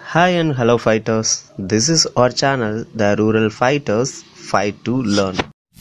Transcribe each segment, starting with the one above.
Hi and hello fighters. This is our channel, The Rural Fighters Fight to Learn.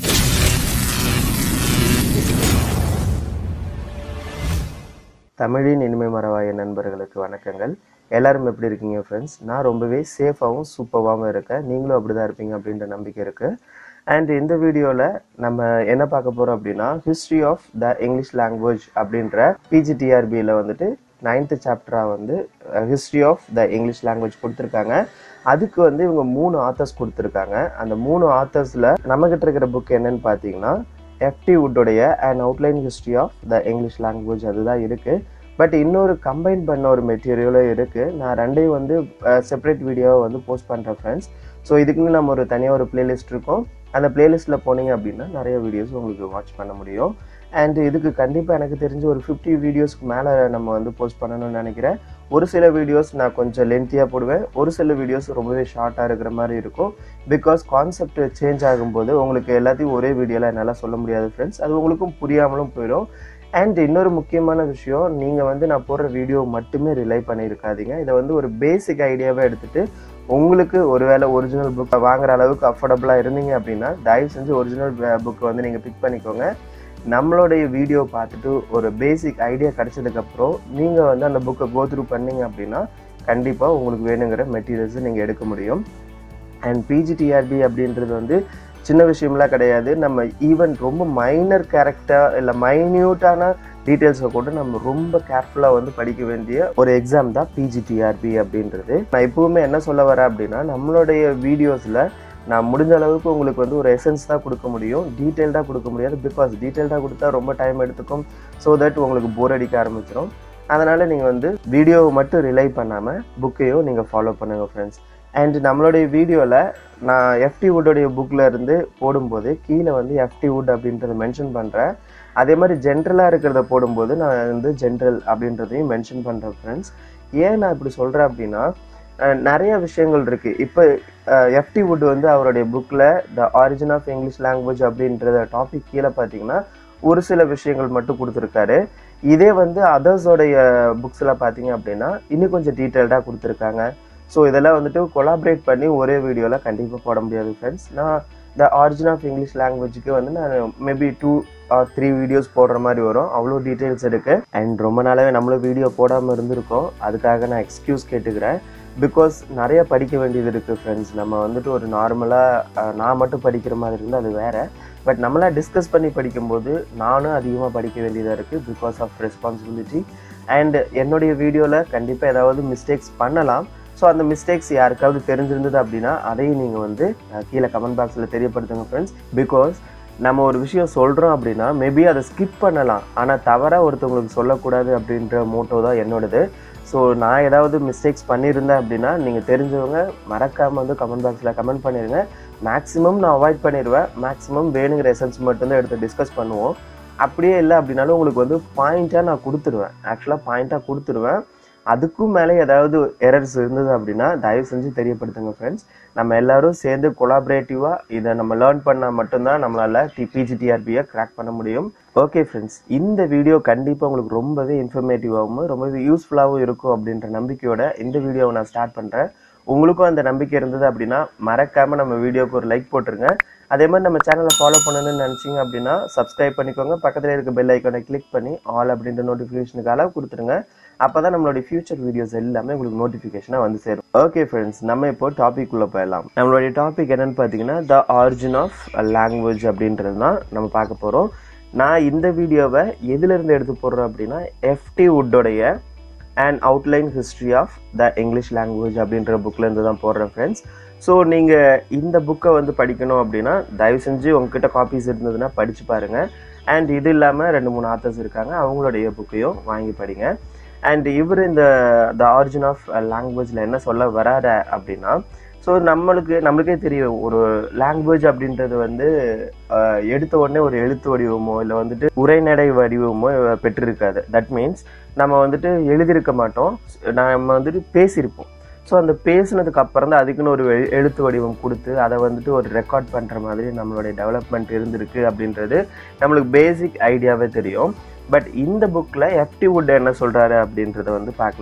தமிழின் இனிமை மறவாய நண்பர்களுக்கு வணக்கங்கள் எல்லாரும் எப்படி இருக்கீங்க ஃப்ரெண்ட்ஸ் நான் ரொம்பவே சேஃபாகவும் சூப்பராகவும் இருக்கேன் நீங்களும் அப்படிதான் இருப்பீங்க அப்படின்ற நம்பிக்கை இருக்கு அண்ட் இந்த வீடியோவில் நம்ம என்ன பார்க்க போறோம் அப்படின்னா history of the English language அப்படின்ற பிஜிடிஆர்பியில் வந்துட்டு நைன்த்து சாப்டராக வந்து history of the English language கொடுத்துருக்காங்க அதுக்கு வந்து இவங்க மூணு ஆத்தர்ஸ் கொடுத்துருக்காங்க அந்த மூணு ஆத்தர்ஸில் நம்மகிட்ட இருக்கிற புக் என்னன்னு பார்த்தீங்கன்னா எஃப்டி வுட்டோடைய and outline history of the English language அதுதான் இருக்குது பட் இன்னொரு கம்பைன் பண்ண ஒரு மெட்டீரியலும் இருக்குது நான் ரெண்டையும் வந்து செப்பரேட் வீடியோவை வந்து போஸ்ட் பண்ணுறேன் ஃப்ரெண்ட்ஸ் ஸோ இதுக்குன்னு நம்ம ஒரு தனியாக ஒரு பிளேலிஸ்ட் இருக்கும் அந்த பிளேலிஸ்ட்டில் போனீங்க அப்படின்னா நிறைய வீடியோஸ் உங்களுக்கு வாட்ச் பண்ண முடியும் அண்ட் இதுக்கு கண்டிப்பாக எனக்கு தெரிஞ்ச ஒரு ஃபிஃப்டி வீடியோஸ்க்கு மேலே நம்ம வந்து போஸ்ட் பண்ணணும்னு நினைக்கிறேன் ஒரு சில வீடியோஸ் நான் கொஞ்சம் லென்த்தியாக போடுவேன் ஒரு சில வீடியோஸ் ரொம்பவே ஷார்ட்டாக இருக்கிற மாதிரி இருக்கும் பிகாஸ் கான்செப்ட் சேஞ்ச் ஆகும்போது உங்களுக்கு எல்லாத்தையும் ஒரே வீடியோவில் என்னால் சொல்ல முடியாது ஃப்ரெண்ட்ஸ் அது உங்களுக்கும் புரியாமலும் போயிடும் அண்ட் இன்னொரு முக்கியமான விஷயம் நீங்கள் வந்து நான் போடுற வீடியோ மட்டுமே ரிலை பண்ணியிருக்காதீங்க இதை வந்து ஒரு பேசிக் ஐடியாவே எடுத்துகிட்டு உங்களுக்கு ஒருவேளை ஒரிஜினல் புக் வாங்குற அளவுக்கு அஃபோர்டபுளாக இருந்தீங்க அப்படின்னா தயவு செஞ்சு ஒரிஜினல் புக்கை வந்து நீங்கள் பிக் பண்ணிக்கோங்க நம்மளுடைய வீடியோ பார்த்துட்டு ஒரு பேசிக் ஐடியா கிடைச்சதுக்கப்புறம் நீங்கள் வந்து அந்த புக்கை கோ த்ரூ பண்ணீங்க அப்படின்னா கண்டிப்பாக உங்களுக்கு வேணுங்கிற மெட்டீரியல்ஸை நீங்கள் எடுக்க முடியும் அண்ட் பிஜிடிஆர்பி அப்படின்றது வந்து சின்ன விஷயம்லாம் கிடையாது நம்ம ஈவன் ரொம்ப மைனர் கேரக்டர் இல்லை மைன்யூட்டான டீட்டெயில்ஸை கூட நம்ம ரொம்ப கேர்ஃபுல்லாக வந்து படிக்க வேண்டிய ஒரு எக்ஸாம் தான் பிஜிடிஆர்பி அப்படின்றது நான் எப்பவுமே என்ன சொல்ல வரேன் அப்படின்னா நம்மளுடைய வீடியோஸில் நான் முடிஞ்ச அளவுக்கு உங்களுக்கு வந்து ஒரு எசன்ஸ் தான் கொடுக்க முடியும் டீட்டெயில்டாக கொடுக்க முடியாது பிகாஸ் டீட்டெயில்டாக கொடுத்தா ரொம்ப டைம் எடுத்துக்கும் ஸோ தட் உங்களுக்கு போர் அடிக்க ஆரம்பிச்சிடும் அதனால் நீங்கள் வந்து வீடியோவை மட்டும் ரிலை பண்ணாமல் புக்கையும் நீங்கள் ஃபாலோ பண்ணுங்கள் ஃப்ரெண்ட்ஸ் அண்ட் நம்மளுடைய வீடியோவில் நான் எஃப்டி வுட்டோடைய புக்கில் இருந்து போடும்போது கீழே வந்து எஃப்டி வுட் அப்படின்றத மென்ஷன் பண்ணுறேன் அதே மாதிரி ஜென்ரலாக இருக்கிறத போடும்போது நான் வந்து ஜென்ரல் அப்படின்றதையும் மென்ஷன் பண்ணுறேன் ஃப்ரெண்ட்ஸ் ஏன் நான் இப்படி சொல்கிறேன் அப்படின்னா நிறைய விஷயங்கள் இருக்குது இப்போ எஃப்டி வுட் வந்து அவருடைய புக்கில் the origin of English language அப்படின்றத டாபிக் கீழே பார்த்தீங்கன்னா ஒரு சில விஷயங்கள் மட்டும் கொடுத்துருக்காரு இதே வந்து அதர்ஸோடைய புக்ஸில் பார்த்தீங்க அப்படின்னா இன்னும் கொஞ்சம் டீட்டெயில்டாக கொடுத்துருக்காங்க ஸோ இதெல்லாம் வந்துட்டு கொலாபரேட் பண்ணி ஒரே வீடியோவில் கண்டிப்பாக போட முடியாது ஃப்ரெண்ட்ஸ் நான் த ஆரிஜின் ஆஃப் இங்கிலீஷ் லாங்குவேஜுக்கு வந்து நான் maybe two or three videos போடுற மாதிரி வரும் அவ்வளோ டீட்டெயில்ஸ் இருக்குது அண்ட் ரொம்ப நாளாகவே நம்மளும் வீடியோ போடாமல் இருந்திருக்கோம் அதுக்காக நான் எக்ஸ்கியூஸ் கேட்டுக்கிறேன் பிகாஸ் நிறைய படிக்க வேண்டியது இருக்குது ஃப்ரெண்ட்ஸ் நம்ம வந்துட்டு ஒரு நார்மலாக நான் மட்டும் படிக்கிற மாதிரி இருந்தால் அது வேறு பட் நம்மளாக டிஸ்கஸ் பண்ணி படிக்கும்போது நானும் அதிகமாக படிக்க வேண்டியதாக இருக்குது பிகாஸ் ஆஃப் ரெஸ்பான்சிபிலிட்டி அண்ட் என்னுடைய வீடியோவில் கண்டிப்பாக ஏதாவது மிஸ்டேக்ஸ் பண்ணலாம் ஸோ அந்த மிஸ்டேக்ஸ் யாருக்காவது தெரிஞ்சிருந்தது அப்படின்னா அதையும் நீங்கள் வந்து கீழே கமெண்ட் பாக்ஸில் தெரியப்படுத்துங்க ஃப்ரெண்ட்ஸ் பிகாஸ் நம்ம ஒரு விஷயம் சொல்கிறோம் அப்படின்னா மேபி அதை ஸ்கிப் பண்ணலாம் ஆனால் தவறாக ஒருத்தவங்களுக்கு சொல்லக்கூடாது அப்படின்ற மோட்டோ தான் என்னோடது ஸோ நான் ஏதாவது மிஸ்டேக்ஸ் பண்ணியிருந்தேன் அப்படின்னா நீங்கள் தெரிஞ்சவங்க மறக்காமல் வந்து கமெண்ட் பாக்ஸில் கமெண்ட் பண்ணிடுங்க மேக்ஸிமம் நான் அவாய்ட் பண்ணிடுவேன் மேக்ஸிமம் வேணுங்கிற எசன்ஸ் மட்டும்தான் எடுத்து டிஸ்கஸ் பண்ணுவோம் அப்படியே இல்லை அப்படின்னாலும் உங்களுக்கு வந்து பாயிண்ட்டாக நான் கொடுத்துருவேன் ஆக்சுவலாக பாயிண்ட்டாக கொடுத்துருவேன் அதுக்கும் மேலே ஏதாவது எரர்ஸ் இருந்தது அப்படின்னா தயவு செஞ்சு தெரியப்படுத்துங்க ஃப்ரெண்ட்ஸ் நம்ம எல்லாரும் சேர்ந்து கொலாபரேட்டிவாக இதை நம்ம லேர்ன் பண்ணால் மட்டும்தான் நம்மளால் டி பிஜிடிஆர்பியை கிராக் பண்ண முடியும் ஓகே ஃப்ரெண்ட்ஸ் இந்த வீடியோ கண்டிப்பாக உங்களுக்கு ரொம்பவே இன்ஃபர்மேட்டிவாகவும் ரொம்பவே யூஸ்ஃபுல்லாகவும் இருக்கும் அப்படின்ற நம்பிக்கையோட இந்த வீடியோவை நான் ஸ்டார்ட் பண்ணுறேன் உங்களுக்கும் அந்த நம்பிக்கை இருந்தது அப்படின்னா மறக்காமல் நம்ம வீடியோக்கு ஒரு லைக் போட்டுருங்க அதே மாதிரி நம்ம சேனலை ஃபாலோ பண்ணணும்னு நினச்சிங்க அப்படின்னா சப்ஸ்கிரைப் பண்ணிக்கோங்க பக்கத்தில் இருக்க பெல் ஐக்கானை கிளிக் பண்ணி ஆல் அப்படின்ற நோட்டிஃபிகேஷனுக்கு அளவு கொடுத்துருங்க அப்போ தான் நம்மளுடைய ஃபியூச்சர் வீடியோஸ் எல்லாமே உங்களுக்கு நோட்டிஃபிகேஷனாக வந்து சேரும் ஓகே ஃப்ரெண்ட்ஸ் நம்ம இப்போ டாபிக் உள்ள போயிடலாம் நம்மளுடைய டாபிக் என்னன்னு பார்த்தீங்கன்னா த ஆரிஜின் ஆஃப் லாங்குவேஜ் அப்படின்றது தான் நம்ம பார்க்க போகிறோம் நான் இந்த வீடியோவை எதுலேருந்து எடுத்து போடுறேன் அப்படின்னா எஃப்டி வுட்டோடைய and outline history of the English language அப்படின்ற புக்லேருந்து தான் போடுறேன் ஃப்ரெண்ட்ஸ் ஸோ நீங்கள் இந்த புக்கை வந்து படிக்கணும் அப்படின்னா தயவு செஞ்சு உங்ககிட்ட காப்பீஸ் இருந்ததுன்னா படித்து பாருங்கள் அண்ட் இது இல்லாமல் ரெண்டு மூணு ஆத்தர்ஸ் இருக்காங்க அவங்களுடைய புக்கையும் வாங்கி படிங்க அண்ட் இவர் இந்த த ஆரிஜின் ஆஃப் லாங்குவேஜில் என்ன சொல்ல வராத அப்படின்னா ஸோ நம்மளுக்கு நம்மளுக்கே தெரியும் ஒரு லாங்குவேஜ் அப்படின்றது வந்து எடுத்த உடனே ஒரு எழுத்து வடிவமோ இல்லை வந்துட்டு உரைநடை வடிவமோ பெற்றிருக்காது தட் மீன்ஸ் நம்ம வந்துட்டு எழுதியிருக்க மாட்டோம் நம்ம வந்துட்டு பேசியிருப்போம் ஸோ அந்த பேசுனதுக்கு அப்புறம் தான் அதுக்குன்னு ஒரு எழுத்து வடிவம் கொடுத்து அதை வந்துட்டு ஒரு ரெக்கார்ட் பண்ணுற மாதிரி நம்மளுடைய டெவலப்மெண்ட் இருந்திருக்கு அப்படின்றது நம்மளுக்கு பேசிக் ஐடியாவே தெரியும் பட் இந்த புக்கில் எஃப்டி வுட் என்ன சொல்கிறாரு அப்படின்றத வந்து பார்க்கலாம்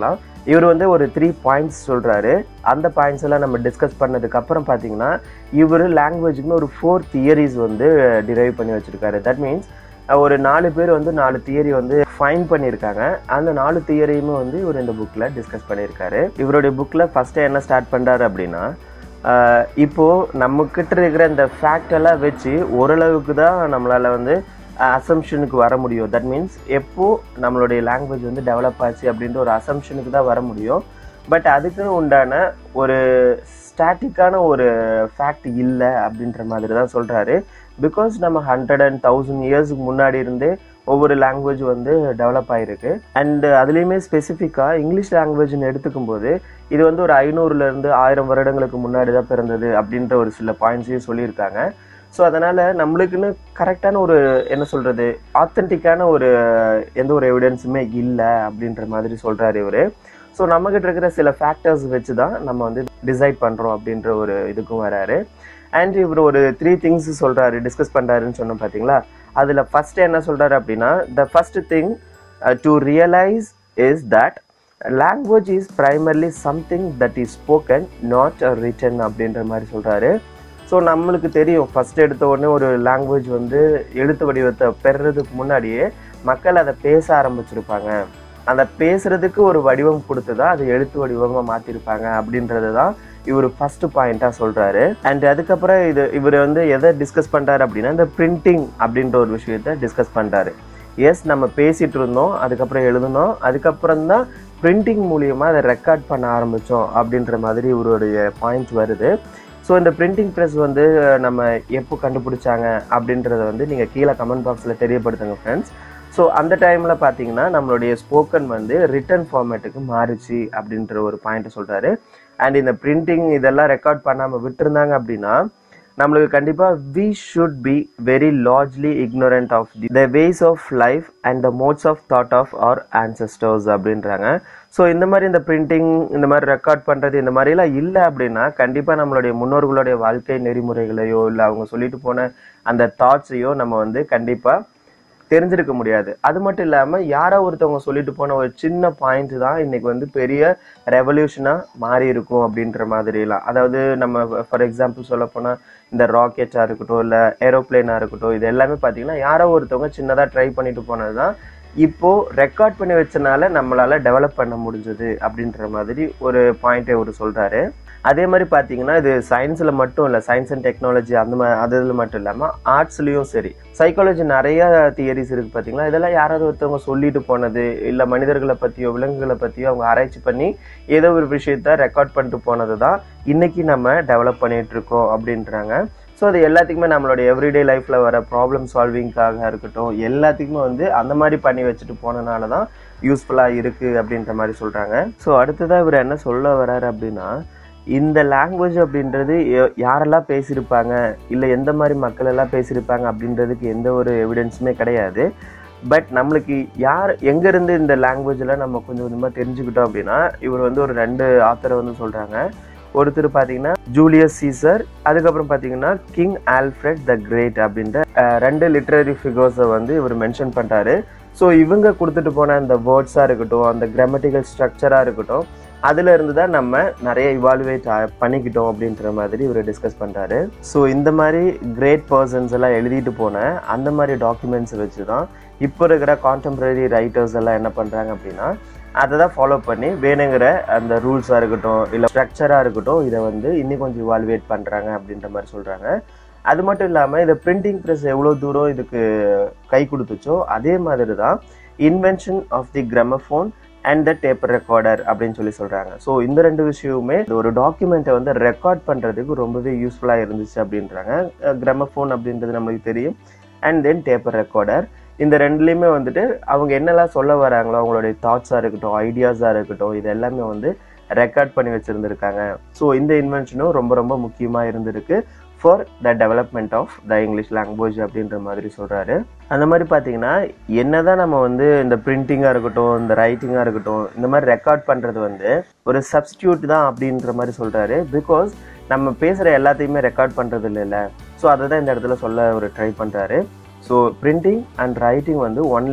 இவர் வந்து ஒரு த்ரீ பாயிண்ட்ஸ் சொல்கிறாரு அந்த பாயிண்ட்ஸ் எல்லாம் நம்ம டிஸ்கஸ் பண்ணதுக்கு அப்புறம் பார்த்தீங்கன்னா இவர் லாங்குவேஜுக்குன்னு ஒரு ஃபோர் தியரிஸ் வந்து டிரைவ் பண்ணி வச்சுருக்காரு தட் மீன்ஸ் ஒரு நாலு பேர் வந்து நாலு தியரி வந்து ஃபைன் பண்ணியிருக்காங்க அந்த நாலு தியரியுமே வந்து இவர் இந்த புக்கில் டிஸ்கஸ் பண்ணியிருக்காரு இவருடைய புக்கில் ஃபஸ்ட்டு என்ன ஸ்டார்ட் பண்ணுறாரு அப்படின்னா ஆஹ் இப்போ நம்மக்கிட்ட இருக்கிற இந்த ஃபேக்ட் எல்லாம் வச்சு ஓரளவுக்கு தான் நம்மளால் வந்து அசம்ஷனுக்கு வர முடியும் தட் மீன்ஸ் எப்போ நம்மளுடைய லாங்குவேஜ் வந்து டெவலப் ஆச்சு அப்படின்ற ஒரு அசம்ஷனுக்கு தான் வர முடியும் பட் அதுக்குன்னு உண்டான ஒரு ஸ்டாட்டிக்கான ஒரு ஃபேக்ட் இல்லை அப்படின்ற மாதிரி தான் சொல்கிறாரு பிகாஸ் நம்ம ஹண்ட்ரட் அண்ட் தௌசண்ட் இயர்ஸ்க்கு முன்னாடி இருந்தே ஒவ்வொரு லாங்குவேஜ் வந்து டெவலப் ஆகிருக்கு அண்ட் அதுலேயுமே ஸ்பெசிஃபிக்காக இங்கிலீஷ் லாங்குவேஜ்னு எடுத்துக்கும் போது இது வந்து ஒரு ஐநூறுலேருந்து ஆயிரம் வருடங்களுக்கு முன்னாடி தான் பிறந்தது அப்படின்ற ஒரு சில பாயிண்ட்ஸையும் சொல்லியிருக்காங்க ஸோ அதனால் நம்மளுக்குன்னு கரெக்டான ஒரு என்ன சொல்கிறது ஆத்தென்டிக்கான ஒரு எந்த ஒரு எவிடன்ஸுமே இல்லை அப்படின்ற மாதிரி சொல்கிறாரு இவர் ஸோ நம்மக்கிட்ட இருக்கிற சில ஃபேக்டர்ஸ் வச்சு தான் நம்ம வந்து டிசைட் பண்ணுறோம் அப்படின்ற ஒரு இதுக்கும் வராரு அண்ட் இவர் ஒரு த்ரீ திங்ஸ் சொல்கிறாரு டிஸ்கஸ் பண்ணுறாருன்னு சொன்னோம் பார்த்தீங்களா அதில் ஃபஸ்ட்டு என்ன சொல்கிறாரு அப்படின்னா the first thing to realise is that language is primarily something that is spoken not written அப்படின்ற மாதிரி சொல்கிறாரு ஸோ நம்மளுக்கு தெரியும் ஃபஸ்ட் எடுத்த உடனே ஒரு லாங்குவேஜ் வந்து எழுத்து வடிவத்தை பெறுறதுக்கு முன்னாடியே மக்கள் அதை பேச ஆரம்பிச்சிருப்பாங்க அந்த பேசுறதுக்கு ஒரு வடிவம் கொடுத்து தான் அதை எழுத்து வடிவமாக மாற்றிருப்பாங்க அப்படின்றது தான் இவர் ஃபர்ஸ்ட் பாயிண்ட்டாக சொல்கிறாரு அண்ட் அதுக்கப்புறம் இது இவர் வந்து எதை டிஸ்கஸ் பண்ணுறாரு அப்படின்னா இந்த பிரிண்டிங் அப்படின்ற ஒரு விஷயத்த டிஸ்கஸ் பண்ணுறாரு எஸ் நம்ம பேசிகிட்டு இருந்தோம் அதுக்கப்புறம் எழுதணும் அதுக்கப்புறம் தான் பிரிண்டிங் மூலியமாக அதை ரெக்கார்ட் பண்ண ஆரம்பித்தோம் அப்படின்ற மாதிரி இவருடைய பாயிண்ட் வருது ஸோ இந்த பிரிண்டிங் ப்ரெஸ் வந்து நம்ம எப்போ கண்டுபிடிச்சாங்க அப்படின்றத வந்து நீங்கள் கீழே கமெண்ட் பாக்ஸில் தெரியப்படுத்துங்க ஃப்ரெண்ட்ஸ் ஸோ அந்த டைமில் பார்த்தீங்கன்னா நம்மளுடைய ஸ்போக்கன் வந்து ரிட்டன் ஃபார்மேட்டுக்கு மாறுச்சு அப்படின்ற ஒரு பாயிண்ட்டை சொல்கிறாரு அண்ட் இந்த பிரிண்டிங் இதெல்லாம் ரெக்கார்ட் பண்ணாமல் விட்டுருந்தாங்க அப்படின்னா நம்மளுக்கு கண்டிப்பாக we should be very largely ignorant of the the ways of life and the modes of thought of our ancestors அப்படின்றாங்க ஸோ இந்த மாதிரி இந்த பிரிண்டிங் இந்த மாதிரி ரெக்கார்ட் பண்ணுறது இந்த மாதிரிலாம் இல்லை அப்படின்னா கண்டிப்பாக நம்மளுடைய முன்னோர்களுடைய வாழ்க்கை நெறிமுறைகளையோ இல்லை அவங்க சொல்லிட்டு போன அந்த தாட்ஸையோ நம்ம வந்து கண்டிப்பாக தெரிஞ்சிருக்க முடியாது அது மட்டும் இல்லாமல் யாரோ ஒருத்தவங்க சொல்லிட்டு போன ஒரு சின்ன பாயிண்ட் தான் இன்னைக்கு வந்து பெரிய ரெவல்யூஷனாக மாறி இருக்கும் அப்படின்ற மாதிரிலாம் அதாவது நம்ம ஃபார் எக்ஸாம்பிள் சொல்ல போனால் இந்த ராக்கெட்டாக இருக்கட்டும் இல்லை ஏரோப்ளேனாக இருக்கட்டும் இது எல்லாமே பார்த்தீங்கன்னா யாரோ ஒருத்தவங்க சின்னதாக ட்ரை பண்ணிட்டு போனது தான் இப்போ ரெக்கார்ட் பண்ணி வச்சனால நம்மளால டெவலப் பண்ண முடிஞ்சது அப்படின்ற மாதிரி ஒரு பாயிண்ட்டை ஒரு சொல்றாரு அதே மாதிரி பார்த்தீங்கன்னா இது சயின்ஸில் மட்டும் இல்லை சயின்ஸ் அண்ட் டெக்னாலஜி அந்த மாதிரி அது இதில் மட்டும் இல்லாமல் ஆர்ட்ஸ்லேயும் சரி சைக்காலஜி நிறைய தியரிஸ் இருக்குது பார்த்தீங்களா இதெல்லாம் யாராவது ஒருத்தவங்க சொல்லிட்டு போனது இல்லை மனிதர்களை பற்றியோ விலங்குகளை பற்றியோ அவங்க ஆராய்ச்சி பண்ணி ஏதோ ஒரு விஷயத்த ரெக்கார்ட் பண்ணிட்டு போனது தான் இன்னைக்கு நம்ம டெவலப் பண்ணிட்டு இருக்கோம் அப்படின்றாங்க ஸோ அது எல்லாத்துக்குமே நம்மளோட எவ்ரிடே லைஃப்பில் வர ப்ராப்ளம் சால்விங்காக இருக்கட்டும் எல்லாத்துக்குமே வந்து அந்த மாதிரி பண்ணி வச்சுட்டு போனனால தான் யூஸ்ஃபுல்லாக இருக்குது அப்படின்ற மாதிரி சொல்கிறாங்க ஸோ அடுத்ததாக இவர் என்ன சொல்ல வர்றாரு அப்படின்னா இந்த லாங்குவேஜ் அப்படின்றது ய- யாரெல்லாம் பேசியிருப்பாங்க இல்லை எந்த மாதிரி மக்கள் எல்லாம் பேசியிருப்பாங்க அப்படின்றதுக்கு எந்த ஒரு எவிடன்ஸுமே கிடையாது பட் நம்மளுக்கு யார் எங்கேருந்து இந்த லாங்குவேஜில் நம்ம கொஞ்சம் கொஞ்சமாக தெரிஞ்சுக்கிட்டோம் அப்படின்னா இவர் வந்து ஒரு ரெண்டு ஆத்தரை வந்து சொல்கிறாங்க ஒருத்தர் பார்த்தீங்கன்னா ஜூலியஸ் சீசர் அதுக்கப்புறம் பார்த்தீங்கன்னா கிங் ஆல்ஃப்ரெட் த கிரேட் அப்படின்ற அஹ், ரெண்டு லிட்ரரி ஃபிகர்ஸை வந்து இவர் மென்ஷன் பண்ணுறாரு ஸோ இவங்க கொடுத்துட்டு போன அந்த வேர்ட்ஸாக இருக்கட்டும் அந்த கிராமட்டிக்கல் ஸ்ட்ரக்சராக இருக்கட்டும் அதுல இருந்து தான் நம்ம நிறைய இவாலுவேட் பண்ணிக்கிட்டோம் அப்படின்ற மாதிரி இவர் டிஸ்கஸ் பண்ணுறாரு ஸோ இந்த மாதிரி கிரேட் பர்சன்ஸ் எல்லாம் எழுதிட்டு போன அந்த மாதிரி டாக்குமெண்ட்ஸ் வச்சு தான் இப்போ இருக்கிற கான்டெம்பரரி ரைட்டர்ஸ் எல்லாம் என்ன பண்ணுறாங்க அப்படின்னா அதை தான் ஃபாலோ பண்ணி வேணுங்கிற அந்த ரூல்ஸாக இருக்கட்டும் இல்லை ஸ்ட்ரக்சராக இருக்கட்டும் இதை வந்து இன்னும் கொஞ்சம் இவாலுவேட் பண்ணுறாங்க அப்படின்ற மாதிரி சொல்கிறாங்க அது மட்டும் இல்லாமல் இந்த பிரிண்டிங் ப்ரெஸ் எவ்வளோ தூரம் இதுக்கு கை கொடுத்துச்சோ அதே மாதிரி தான் invention of the gramophone and the tape recorder அப்படின்னு சொல்லி சொல்கிறாங்க ஸோ இந்த ரெண்டு விஷயமுமே இந்த ஒரு டாக்குமெண்ட்டை வந்து ரெக்கார்ட் பண்ணுறதுக்கு ரொம்பவே யூஸ்ஃபுல்லாக இருந்துச்சு அப்படின்றாங்க கிராமஃபோன் அப்படின்றது நம்மளுக்கு தெரியும் அண்ட் தென் டேப்பர் ரெக்கார்டர் இந்த ரெண்டுலேயுமே வந்துட்டு அவங்க என்னெல்லாம் சொல்ல வராங்களோ அவங்களுடைய தாட்ஸாக இருக்கட்டும் ஐடியாஸாக இருக்கட்டும் இது எல்லாமே வந்து ரெக்கார்ட் பண்ணி வச்சுருந்துருக்காங்க ஸோ இந்த இன்வென்ஷனும் ரொம்ப ரொம்ப முக்கியமாக இருந்திருக்கு for the development of the English language அப்படின்ற மாதிரி சொல்கிறாரு அந்த மாதிரி பார்த்தீங்கன்னா என்னதான் நம்ம வந்து இந்த பிரிண்டிங்காக இருக்கட்டும் இந்த ரைட்டிங்காக இருக்கட்டும் இந்த மாதிரி ரெக்கார்ட் பண்ணுறது வந்து ஒரு சப்ஸ்டியூட் தான் அப்படின்ற மாதிரி சொல்கிறாரு பிகாஸ் நம்ம பேசுகிற எல்லாத்தையுமே ரெக்கார்ட் பண்ணுறது இல்லைல்ல ஸோ அதை தான் இந்த இடத்துல சொல்ல ஒரு ட்ரை பண்ணுறாரு ஸோ பிரிண்டிங் அண்ட் ரைட்டிங் வந்து ஒன்லி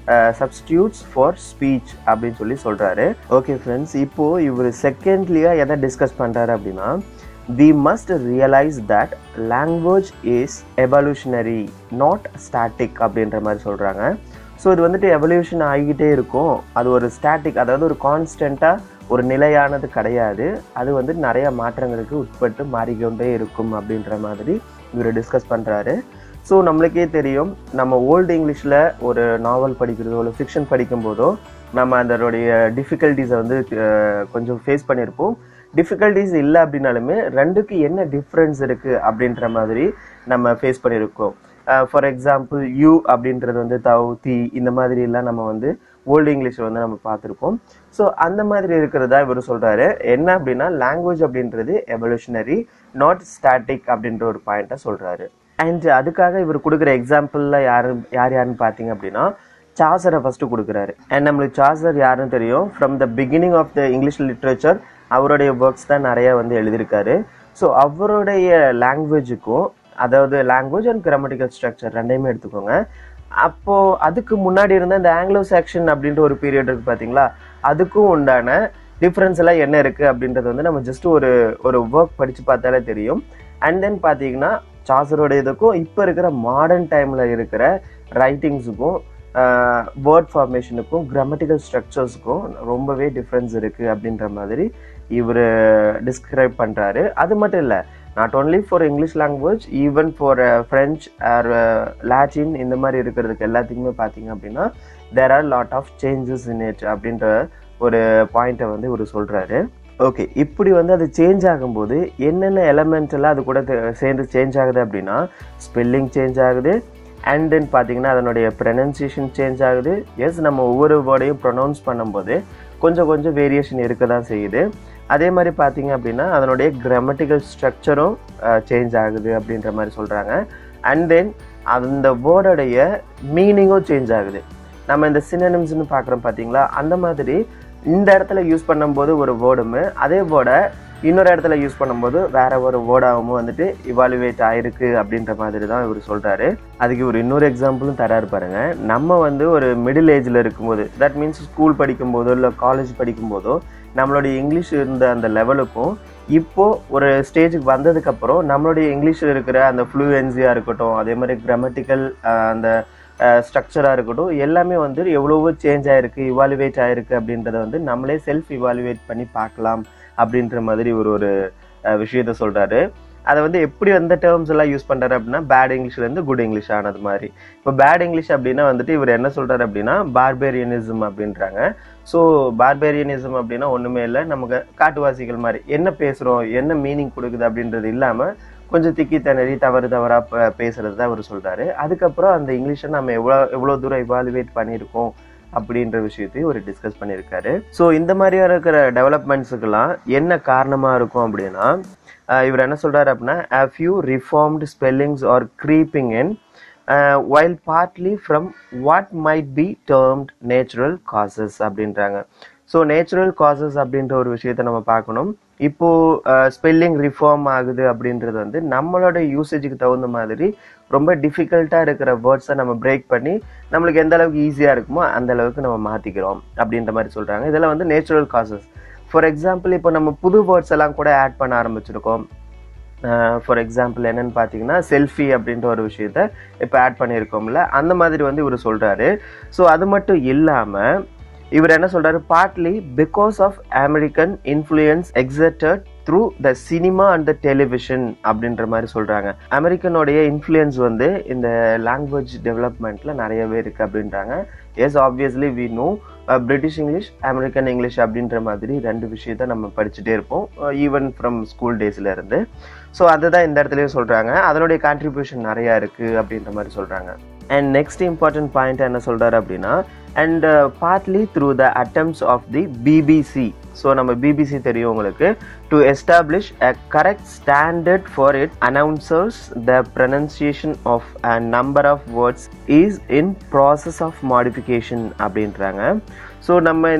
சப்ஸ்டியூட்ஸ் ஃபார் ஸ்பீச் அப்படின்னு சொல்லி சொல்கிறாரு ஓகே ஃப்ரெண்ட்ஸ் இப்போது இவர் செகண்ட்லியாக எதை டிஸ்கஸ் பண்ணுறாரு அப்படின்னா we must realise that language is evolutionary not static அப்படின்ற மாதிரி சொல்கிறாங்க ஸோ இது வந்துட்டு எவல்யூஷன் ஆகிக்கிட்டே இருக்கும் அது ஒரு ஸ்டாட்டிக் அதாவது ஒரு கான்ஸ்டண்ட்டாக ஒரு நிலையானது கிடையாது அது வந்து நிறைய மாற்றங்களுக்கு உட்பட்டு மாறிக்கொண்டே இருக்கும் அப்படின்ற மாதிரி இவர் டிஸ்கஸ் பண்ணுறாரு ஸோ நம்மளுக்கே தெரியும் நம்ம ஓல்டு இங்கிலீஷில் ஒரு நாவல் படிக்கிறதோ இல்லை ஃபிக்ஷன் படிக்கும்போதோ நம்ம அதனுடைய டிஃபிகல்ட்டிஸை வந்து அஹ், கொஞ்சம் ஃபேஸ் பண்ணியிருப்போம் டிஃபிகல்ட்டிஸ் இல்லை அப்படின்னாலுமே ரெண்டுக்கு என்ன டிஃப்ரென்ஸ் இருக்குது அப்படின்ற மாதிரி நம்ம ஃபேஸ் பண்ணியிருக்கோம் ஃபார் எக்ஸாம்பிள் யூ அப்படின்றது வந்து தவ் தி இந்த மாதிரி எல்லாம் நம்ம வந்து ஓல்டு இங்கிலீஷ் வந்து நம்ம பார்த்துருப்போம் ஸோ அந்த மாதிரி இருக்கிறதா இவர் சொல்றாரு என்ன அப்படின்னா லாங்குவேஜ் அப்படின்றது எவல்யூஷனரி நாட் ஸ்டாட்டிக் அப்படின்ற ஒரு பாயிண்ட்டை சொல்றாரு அண்ட் அதுக்காக இவர் கொடுக்குற எக்ஸாம்பிளில் யாரு யார் யாருன்னு பார்த்தீங்க அப்படின்னா சாசரை ஃபர்ஸ்ட் கொடுக்குறாரு அண்ட் நம்மளுக்கு சாசர் யாருன்னு தெரியும் from the beginning of the English literature அவருடைய ஒர்க்ஸ் தான் நிறைய வந்து எழுதியிருக்காரு ஸோ அவருடைய லாங்குவேஜுக்கும் அதாவது லாங்குவேஜ் அண்ட் கிராமட்டிக்கல் ஸ்ட்ரக்சர் ரெண்டையுமே எடுத்துக்கோங்க அப்போ அதுக்கு முன்னாடி இருந்த இந்த ஆங்கிலோ செக்ஷன் அப்படின்ற ஒரு பீரியட் இருக்கு பாத்தீங்களா அதுக்கும் உண்டான டிஃப்ரென்ஸ் எல்லாம் என்ன இருக்கு அப்படின்றது வந்து நம்ம ஜஸ்ட் ஒரு ஒரு ஒர்க் படிச்சு பார்த்தாலே தெரியும் அண்ட் தென் பாத்தீங்கன்னா சாசரோட இதுக்கும் இப்போ இருக்கிற மாடர்ன் டைம்ல இருக்கிற ரைட்டிங்ஸுக்கும் வேர்ட் ஃபார்மேஷனுக்கும் கிராமட்டிக்கல் ஸ்ட்ரக்சர்ஸுக்கும் ரொம்பவே டிஃப்ரென்ஸ் இருக்கு அப்படின்ற மாதிரி இவர் டிஸ்கிரைப் பண்றாரு அது மட்டும் இல்லை not only for English language even for French or Latin இந்த மாதிரி இருக்கிறதுக்கு எல்லாத்துக்குமே பார்த்தீங்க அப்படின்னா there are lot of changes in it அப்படின்ற ஒரு பாயிண்ட்டை வந்து இவர் சொல்கிறாரு ஓகே இப்படி வந்து அது சேஞ்ச் ஆகும்போது என்னென்ன எலமெண்ட் எல்லாம் அது கூட தே- சேர்ந்து சேஞ்ச் ஆகுது அப்படின்னா ஸ்பெல்லிங் சேஞ்ச் ஆகுது அண்ட் தென் பார்த்தீங்கன்னா அதனுடைய ப்ரனன்சியேஷன் சேஞ்ச் ஆகுது எஸ் நம்ம ஒவ்வொரு வேர்டையும் ப்ரொனவுன்ஸ் பண்ணும்போது கொஞ்சம் கொஞ்சம் வேரியேஷன் இருக்க தான் செய்யுது அதே மாதிரி பார்த்தீங்க அப்படின்னா அதனுடைய கிராமட்டிக்கல் ஸ்ட்ரக்சரும் சேஞ்ச் ஆகுது அப்படின்ற மாதிரி சொல்கிறாங்க அண்ட் தென் அந்த வேர்டோடைய மீனிங்கும் சேஞ்ச் ஆகுது நம்ம இந்த சினனிம்ஸ்னு பார்க்குறோம் பார்த்தீங்களா அந்த மாதிரி இந்த இடத்துல யூஸ் பண்ணும்போது ஒரு வேர்டும் அதே வேர்டை இன்னொரு இடத்துல யூஸ் பண்ணும்போது வேற ஒரு வேர்டாகவும் வந்துட்டு இவாலுவேட் ஆயிருக்கு அப்படின்ற மாதிரி தான் இவர் சொல்றாரு அதுக்கு ஒரு இன்னொரு எக்ஸாம்பிளும் தராரு பாருங்க நம்ம வந்து ஒரு மிடில் ஏஜ்ல இருக்கும்போது தட் மீன்ஸ் ஸ்கூல் படிக்கும்போதோ இல்லை காலேஜ் படிக்கும்போதோ நம்மளுடைய இங்கிலீஷ் இருந்த அந்த லெவலுக்கும் இப்போ ஒரு ஸ்டேஜுக்கு வந்ததுக்கு அப்புறம் நம்மளுடைய இங்கிலீஷில் இருக்கிற அந்த ஃப்ளூயன்சியாக இருக்கட்டும் அதே மாதிரி கிராமட்டிக்கல் அந்த ஸ்ட்ரக்சராக இருக்கட்டும் எல்லாமே வந்து எவ்வளவோ சேஞ்ச் ஆயிருக்கு இவாலுவேட் ஆயிருக்கு அப்படின்றத வந்து நம்மளே செல்ஃப் இவாலுவேட் பண்ணி பார்க்கலாம் அப்படின்ற மாதிரி ஒரு ஒரு அஹ், விஷயத்த சொல்றாரு அதை வந்து எப்படி அந்த டேர்ம்ஸ் எல்லாம் யூஸ் பண்றாரு அப்படின்னா பேட் இங்கிலீஷ்ல இருந்து குட் இங்கிலீஷ் ஆனது மாதிரி இப்போ பேட் இங்கிலீஷ் அப்படின்னா வந்துட்டு இவர் என்ன சொல்றாரு அப்படின்னா பார்பேரியனிசம் அப்படின்றாங்க ஸோ பார்பேரியனிசம் அப்படின்னா ஒண்ணுமே இல்லை நமக்கு காட்டுவாசிகள் மாதிரி என்ன பேசுறோம் என்ன மீனிங் கொடுக்குது அப்படின்றது இல்லாம கொஞ்சம் திக்கி திணறி தவறு தவறா ப- பேசுறது தான் அவர் சொல்றாரு அதுக்கப்புறம் அந்த இங்கிலீஷை நம்ம எவ்வளோ எவ்வளோ தூரம் இவாலுவேட் பண்ணியிருக்கோம் அப்படின்ற விஷயத்தையும் ஒரு டிஸ்கஸ் பண்ணியிருக்காரு ஸோ இந்த மாதிரியா இருக்கிற டெவலப்மெண்ட்ஸுக்கெல்லாம் என்ன காரணமா இருக்கும் அப்படின்னா ஆஹ் இவர் என்ன சொல்றாரு அப்படின்னா a few reformed spellings are creeping in uh, while partly from what might be termed natural causes அப்படின்றாங்க ஸோ நேச்சுரல் காசஸ் அப்படின்ற ஒரு விஷயத்த நம்ம பார்க்கணும் இப்போ ஸ்பெல்லிங் ரிஃபார்ம் ஆகுது அப்படின்றது வந்து நம்மளோட யூசேஜுக்கு தகுந்த மாதிரி ரொம்ப டிஃபிகல்ட்டாக இருக்கிற வேர்ட்ஸை நம்ம பிரேக் பண்ணி நம்மளுக்கு எந்த அளவுக்கு ஈஸியாக இருக்குமோ அந்த அளவுக்கு நம்ம மாற்றிக்கிறோம் அப்படின்ற மாதிரி சொல்கிறாங்க இதெல்லாம் வந்து நேச்சுரல் காசஸ் ஃபார் எக்ஸாம்பிள் இப்போ நம்ம புது வேர்ட்ஸ் எல்லாம் கூட ஆட் பண்ண ஆரம்பிச்சிருக்கோம் ஃபார் எக்ஸாம்பிள் என்னன்னு பார்த்தீங்கன்னா செல்ஃபி அப்படின்ற ஒரு விஷயத்த இப்போ ஆட் பண்ணியிருக்கோம்ல அந்த மாதிரி வந்து இவர் சொல்கிறாரு ஸோ அது மட்டும் இல்லாமல் இவர் என்ன சொல்றாரு partly because of American influence exerted through the cinema and the television அப்படின்ற மாதிரி சொல்றாங்க அமெரிக்கனுடைய இன்ஃப்ளூயன்ஸ் வந்து இந்த லாங்குவேஜ் டெவலப்மெண்ட்ல நிறையவே இருக்கு அப்படின்றாங்க yes obviously we know British English American English அப்படின்ற மாதிரி ரெண்டு விஷயத்த நம்ம படிச்சுட்டே இருப்போம் ஈவன் ஃப்ரம் ஸ்கூல் டேஸ்ல இருந்து ஸோ அதுதான் இந்த இடத்துலயும் சொல்றாங்க அதனுடைய கான்ட்ரிபியூஷன் நிறைய இருக்கு அப்படின்ற மாதிரி சொல்றாங்க அண்ட் நெக்ஸ்ட் இம்பார்ட்டன்ட் பாயிண்ட் என்ன சொல்றாரு அப்படின்னா and partly through the attempts of the BBC so நம்ம பிபிசி தெரியும் உங்களுக்கு to establish a correct standard for it announcers the pronunciation of a number of words is in process of modification அப்படின்றாங்க so நம்ம இந்த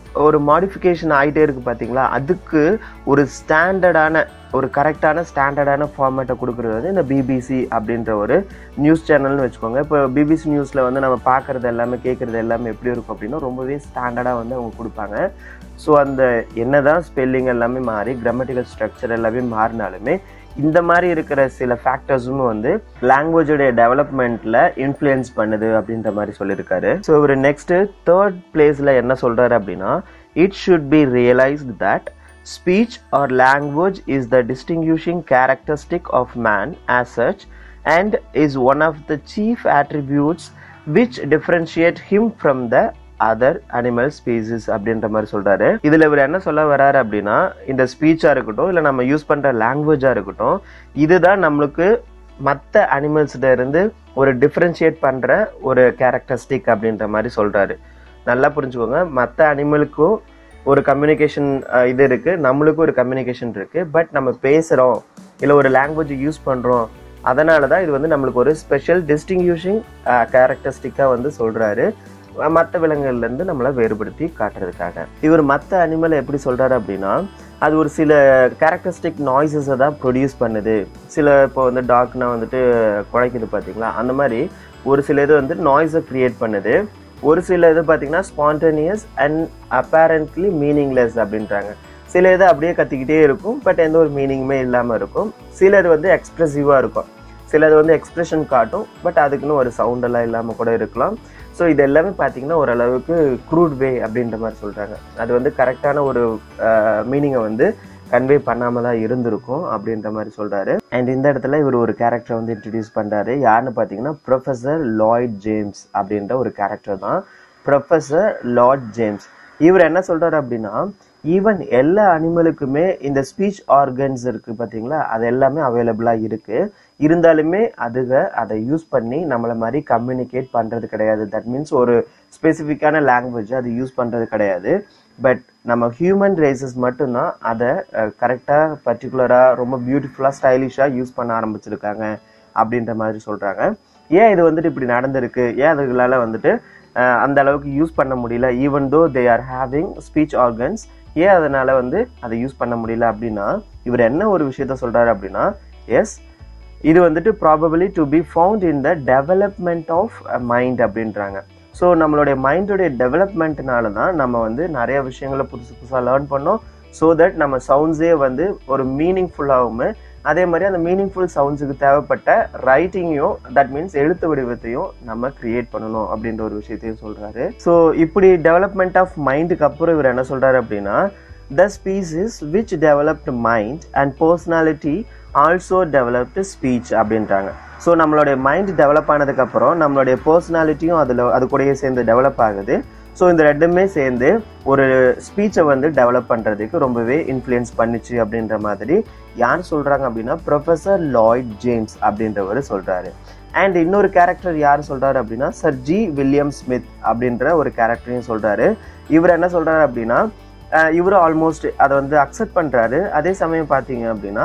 ஒரு modification ஆகிட்டே இருக்கு பார்த்தீங்களா அதுக்கு ஒரு ஸ்டாண்டர்டான ஒரு கரெக்டான ஸ்டாண்டர்டான ஃபார்மேட்டை கொடுக்குறது வந்து இந்த பிபிசி அப்படின்ற ஒரு நியூஸ் சேனல்னு வச்சுக்கோங்க இப்போ பிபிசி நியூஸில் வந்து நம்ம பார்க்குறது எல்லாமே கேட்குறது எல்லாமே எப்படி இருக்கும் அப்படின்னா ரொம்பவே ஸ்டாண்டர்டாக வந்து அவங்க கொடுப்பாங்க ஸோ அந்த என்னதான் ஸ்பெல்லிங் எல்லாமே மாறி கிராமட்டிக்கல் ஸ்ட்ரக்சர் எல்லாமே மாறினாலுமே இந்த மாதிரி இருக்கிற சில ஃபேக்டர்ஸும் வந்து லாங்குவேஜோடைய டெவலப்மெண்ட்டில் இன்ஃப்ளூயன்ஸ் பண்ணுது அப்படின்ற மாதிரி சொல்லியிருக்காரு ஸோ இவர் நெக்ஸ்ட்டு தேர்ட் பிளேஸில் என்ன சொல்கிறாரு அப்படின்னா it should be realised that speech or language is the distinguishing characteristic of man as such and is one of the chief attributes which differentiate him from the other animal species அப்படின்ற மாதிரி சொல்றாரு இதுல இவர் என்ன சொல்ல வர்றாரு அப்படின்னா இந்த ஸ்பீச்சா இருக்கட்டும் இல்ல நம்ம யூஸ் பண்ற லாங்குவேஜா இருக்கட்டும் இதுதான் நம்மளுக்கு மற்ற அனிமல்ஸ்ல இருந்து ஒரு டிஃப்ரென்ஷியேட் பண்ற ஒரு கேரக்டரிஸ்டிக் அப்படின்ற மாதிரி சொல்றாரு நல்லா புரிஞ்சுக்கோங்க மற்ற அனிமலுக்கும் ஒரு கம்யூனிகேஷன் இது இருக்கு நம்மளுக்கும் ஒரு கம்யூனிகேஷன் இருக்கு பட் நம்ம பேசுறோம் இல்ல ஒரு லாங்குவேஜ் யூஸ் பண்றோம் அதனால தான் இது வந்து நம்மளுக்கு ஒரு ஸ்பெஷல் டிஸ்டிங்யூஷிங் கேரக்டரிஸ்டிக்காக வந்து சொல்றாரு மற்ற விலங்குகள்லேருந்து நம்மளை வேறுபடுத்தி காட்டுறதுக்காக இவர் மற்ற அனிமலை எப்படி சொல்கிறாரு அப்படின்னா அது ஒரு சில கேரக்டரிஸ்டிக் நாய்ஸஸை தான் ப்ரொடியூஸ் பண்ணுது சில இப்போ வந்து டாக்னா வந்துட்டு குழைக்குது பார்த்தீங்களா அந்த மாதிரி ஒரு சில இது வந்து நாய்ஸை க்ரியேட் பண்ணுது ஒரு சில இது பார்த்தீங்கன்னா ஸ்பான்டேனியஸ் அண்ட் அப்பேரண்ட்லி மீனிங்லெஸ் அப்படின்றாங்க சில இது அப்படியே கத்திக்கிட்டே இருக்கும் பட் எந்த ஒரு மீனிங்குமே இல்லாமல் இருக்கும் சிலது வந்து எக்ஸ்ப்ரெசிவாக இருக்கும் சிலது வந்து எக்ஸ்பிரஷன் காட்டும் பட் அதுக்குன்னு ஒரு சவுண்டெல்லாம் இல்லாமல் கூட இருக்கலாம் ஸோ இது எல்லாமே பார்த்தீங்கன்னா ஓரளவுக்கு க்ரூட் வே அப்படின்ற மாதிரி சொல்கிறாங்க அது வந்து கரெக்டான ஒரு மீனிங்கை வந்து கன்வே பண்ணாமல் தான் இருந்திருக்கும் அப்படின்ற மாதிரி சொல்கிறாரு அண்ட் இந்த இடத்துல இவர் ஒரு கேரக்டரை வந்து இன்ட்ரடியூஸ் பண்ணுறாரு யாருன்னு பார்த்தீங்கன்னா ப்ரொஃபஸர் லாய்ட் ஜேம்ஸ் அப்படின்ற ஒரு கேரக்டர் தான் ப்ரொஃபஸர் லார்ட் ஜேம்ஸ் இவர் என்ன சொல்கிறாரு அப்படின்னா ஈவன் எல்லா அனிமலுக்குமே இந்த ஸ்பீச் ஆர்கன்ஸ் இருக்கு பார்த்தீங்களா அது எல்லாமே அவைலபிளாக இருக்கு இருந்தாலுமே அதுக அதை யூஸ் பண்ணி நம்மளை மாதிரி கம்யூனிகேட் பண்ணுறது கிடையாது தட் மீன்ஸ் ஒரு ஸ்பெசிஃபிக்கான லாங்குவேஜ் அது யூஸ் பண்ணுறது கிடையாது பட் நம்ம ஹியூமன் ரேசஸ் மட்டும்தான் அதை கரெக்டாக பர்டிகுலராக ரொம்ப பியூட்டிஃபுல்லாக ஸ்டைலிஷாக யூஸ் பண்ண ஆரம்பிச்சிருக்காங்க அப்படின்ற மாதிரி சொல்கிறாங்க ஏன் இது வந்துட்டு இப்படி நடந்திருக்கு ஏன் அதுகளால் வந்துட்டு அந்த அளவுக்கு யூஸ் பண்ண முடியல even though they are having speech organs ஏன் அதனால வந்து அதை யூஸ் பண்ண முடியல அப்படின்னா இவர் என்ன ஒரு விஷயத்த சொல்றாரு அப்படின்னா எஸ் இது வந்துட்டு probably to be found in the development of mind அப்படின்றாங்க ஸோ நம்மளுடைய மைண்டோடைய டெவலப்மெண்ட்னால தான் நம்ம வந்து நிறைய விஷயங்களை புதுசு புதுசாக லேர்ன் பண்ணோம் ஸோ தட் நம்ம சவுண்ட்ஸே வந்து ஒரு மீனிங்ஃபுல்லாகவும் அதே மாதிரி அந்த மீனிங்ஃபுல் சவுண்ட்ஸுக்கு தேவைப்பட்ட ரைட்டிங்கையும் தட் மீன்ஸ் எழுத்து வடிவத்தையும் நம்ம கிரியேட் பண்ணணும் அப்படின்ற ஒரு விஷயத்தையும் சொல்றாரு ஸோ இப்படி டெவலப்மெண்ட் ஆஃப் மைண்டுக்கு அப்புறம் இவர் என்ன சொல்றாரு அப்படின்னா the species which developed mind and personality also developed speech அப்படின்றாங்க ஸோ நம்மளுடைய மைண்ட் டெவலப் ஆனதுக்கப்புறம் நம்மளுடைய பர்சனாலிட்டியும் அதில் அது கூடயே சேர்ந்து டெவலப் ஆகுது ஸோ இந்த ரெண்டுமே சேர்ந்து ஒரு ஸ்பீச்சை வந்து டெவலப் பண்ணுறதுக்கு ரொம்பவே இன்ஃப்ளூயன்ஸ் பண்ணிச்சு அப்படின்ற மாதிரி யார் சொல்கிறாங்க அப்படின்னா ப்ரொஃபஸர் லாய்ட் ஜேம்ஸ் அப்படின்றவர் சொல்கிறாரு அண்ட் இன்னொரு கேரக்டர் யார் சொல்கிறாரு அப்படின்னா சர் ஜி வில்லியம் ஸ்மித் அப்படின்ற ஒரு கேரக்டரையும் சொல்கிறாரு இவர் என்ன சொல்கிறாரு அப்படின்னா இவரும் ஆல்மோஸ்ட் அதை வந்து அக்செப்ட் பண்ணுறாரு அதே சமயம் பார்த்தீங்க அப்படின்னா